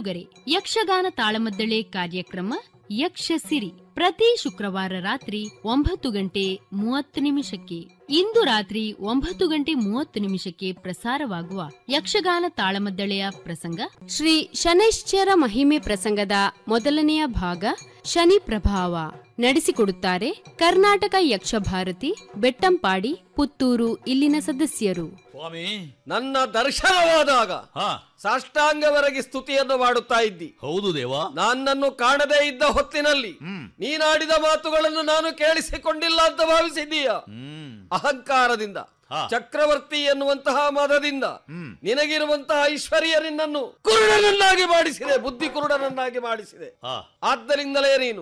ಕಾಮುಗರೆ ಯಕ್ಷಗಾನ ತಾಳಮದ್ದಳೆ ಕಾರ್ಯಕ್ರಮ ಯಕ್ಷ ಸಿರಿ ಪ್ರತಿ ಶುಕ್ರವಾರ ರಾತ್ರಿ ಒಂಬತ್ತು ಗಂಟೆ ಮೂವತ್ತು ನಿಮಿಷಕ್ಕೆ ಇಂದು ರಾತ್ರಿ ಒಂಬತ್ತು ಗಂಟೆ ಮೂವತ್ತು ನಿಮಿಷಕ್ಕೆ ಪ್ರಸಾರವಾಗುವ ಯಕ್ಷಗಾನ ತಾಳಮದ್ದಳೆಯ ಪ್ರಸಂಗ ಶ್ರೀ ಶನೈಶ್ಚರ ಮಹಿಮೆ ಪ್ರಸಂಗದ ಮೊದಲನೆಯ ಭಾಗ ಶನಿ ಪ್ರಭಾವ ನಡೆಸಿಕೊಡುತ್ತಾರೆ ಕರ್ನಾಟಕ ಯಕ್ಷಭಾರತಿ ಬೆಟ್ಟಂಪಾಡಿ ಪುತ್ತೂರು ಇಲ್ಲಿನ ಸದಸ್ಯರು ಸ್ವಾಮಿ ನನ್ನ ದರ್ಶನವಾದಾಗ ಹಾ ಸಾಷ್ಟಾಂಗವರೆಗೆ ಸ್ತುತಿಯನ್ನು ಮಾಡುತ್ತಾ ಇದ್ದಿ ಹೌದು ದೇವಾ ನನ್ನನ್ನು ಕಾಣದೇ ಇದ್ದ ಹೊತ್ತಿನಲ್ಲಿ ಹ್ಮ್ ನೀನಾಡಿದ ಮಾತುಗಳನ್ನು ನಾನು ಕೇಳಿಸಿಕೊಂಡಿಲ್ಲ ಅಂತ ಭಾವಿಸಿದ್ದೀಯ ಹ್ಮ್ ಅಹಂಕಾರದಿಂದ ಹಾ. ಚಕ್ರವರ್ತಿ ಎನ್ನುವಂತಹ ಮದದಿಂದ ಹ್ಮ್. ನಿನಗಿರುವಂತಹ ಐಶ್ವರ್ಯ ನಿನ್ನನ್ನು ಕುರುಡನನ್ನಾಗಿ ಮಾಡಿಸಿದೆ ಬುದ್ಧಿ ಕುರುಡನನ್ನಾಗಿ ಮಾಡಿಸಿದೆ ಹಾ ಆದ್ದರಿಂದಲೇ ನೀನು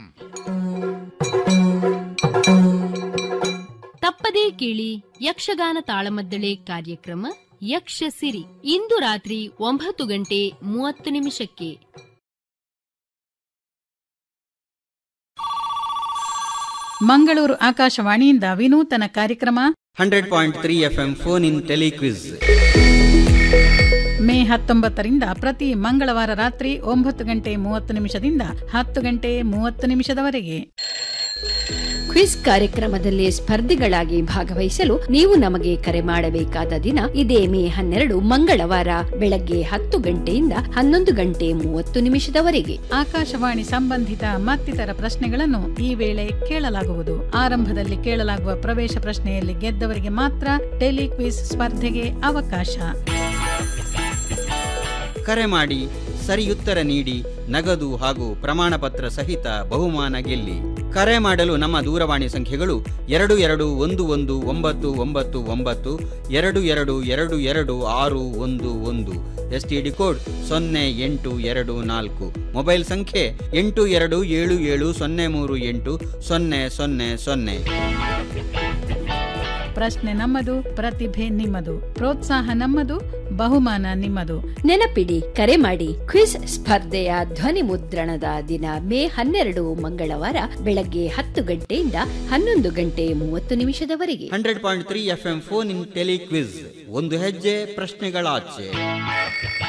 ತಪ್ಪದೇ ಕೇಳಿ ಯಕ್ಷಗಾನ ತಾಳಮದ್ದಳೆ ಕಾರ್ಯಕ್ರಮ ಯಕ್ಷ ಸಿರಿ ಇಂದು ರಾತ್ರಿ ಒಂಬತ್ತು ಗಂಟೆ ಮೂವತ್ತು ನಿಮಿಷಕ್ಕೆ ಮಂಗಳೂರು ಆಕಾಶವಾಣಿಯಿಂದ ವಿನೂತನ ಕಾರ್ಯಕ್ರಮ hundred point three F M phone in telequiz May ಹತ್ತೊಂಬತ್ತರಿಂದ ಪ್ರತಿ ಮಂಗಳವಾರ ರಾತ್ರಿ ಒಂಬತ್ತು ಗಂಟೆ ಮೂವತ್ತು ನಿಮಿಷದಿಂದ ಹತ್ತು ಗಂಟೆ ಮೂವತ್ತು ನಿಮಿಷದವರೆಗೆ ಕ್ವಿಜ್ ಕಾರ್ಯಕ್ರಮದಲ್ಲಿ ಸ್ಪರ್ಧಿಗಳಾಗಿ ಭಾಗವಹಿಸಲು ನೀವು ನಮಗೆ ಕರೆ ಮಾಡಬೇಕಾದ ದಿನ ಇದೇ ಮೇ ಹನ್ನೆರಡು ಮಂಗಳವಾರ ಬೆಳಗ್ಗೆ ಹತ್ತು ಗಂಟೆಯಿಂದ ಹನ್ನೊಂದು ಗಂಟೆ ಮೂವತ್ತು ನಿಮಿಷದವರೆಗೆ ಆಕಾಶವಾಣಿ ಸಂಬಂಧಿತ ಮತ್ತಿತರ ಪ್ರಶ್ನೆಗಳನ್ನು ಈ ವೇಳೆ ಕೇಳಲಾಗುವುದು ಆರಂಭದಲ್ಲಿ ಕೇಳಲಾಗುವ ಪ್ರವೇಶ ಪ್ರಶ್ನೆಯಲ್ಲಿ ಗೆದ್ದವರಿಗೆ ಮಾತ್ರ ಟೆಲಿಕ್ವಿಸ್ ಸ್ಪರ್ಧೆಗೆ ಅವಕಾಶ ಕರೆ ಮಾಡಿ ಸರಿಯುತ್ತರ ನೀಡಿ ನಗದು ಹಾಗೂ ಪ್ರಮಾಣ ಪತ್ರ ಸಹಿತ ಬಹುಮಾನ ಗೆಲ್ಲಿ ಕರೆ ಮಾಡಲು ನಮ್ಮ ದೂರವಾಣಿ ಸಂಖ್ಯೆಗಳು ಎರಡು ಎರಡು ಒಂದು ಒಂದು ಒಂಬತ್ತು ಒಂಬತ್ತು ಒಂಬತ್ತು ಎರಡು ಎರಡು ಎರಡು ಎರಡು ಆರು ಒಂದು ಒಂದು ಎಸ್ ಟಿ ಡಿ ಕೋಡ್ ಸೊನ್ನೆ ಎಂಟು ಎರಡು ನಾಲ್ಕು ಮೊಬೈಲ್ ಸಂಖ್ಯೆ ಎಂಟು ಎರಡು ಏಳು ಏಳು ಸೊನ್ನೆ ಮೂರು ಎಂಟು ಸೊನ್ನೆ ಸೊನ್ನೆ ಸೊನ್ನೆ ಪ್ರಶ್ನೆ ನಮ್ಮದು ಪ್ರತಿಭೆ ನಿಮ್ಮದು ಪ್ರೋತ್ಸಾಹ ನಮ್ಮದು ಬಹುಮಾನ ನಿಮ್ಮದು ನೆನಪಿಡಿ ಕರೆ ಮಾಡಿ ಕ್ವಿಜ್ ಸ್ಪರ್ಧೆಯ ಧ್ವನಿ ಮುದ್ರಣದ ದಿನ ಮೇ ಹನ್ನೆರಡು ಮಂಗಳವಾರ ಬೆಳಗ್ಗೆ ಹತ್ತು ಗಂಟೆಯಿಂದ ಹನ್ನೊಂದು ಗಂಟೆ ಮೂವತ್ತು ನಿಮಿಷದವರೆಗೆ hundred point three F M phone in telequiz ಒಂದು ಹೆಜ್ಜೆ ಪ್ರಶ್ನೆಗಳಾಚೆ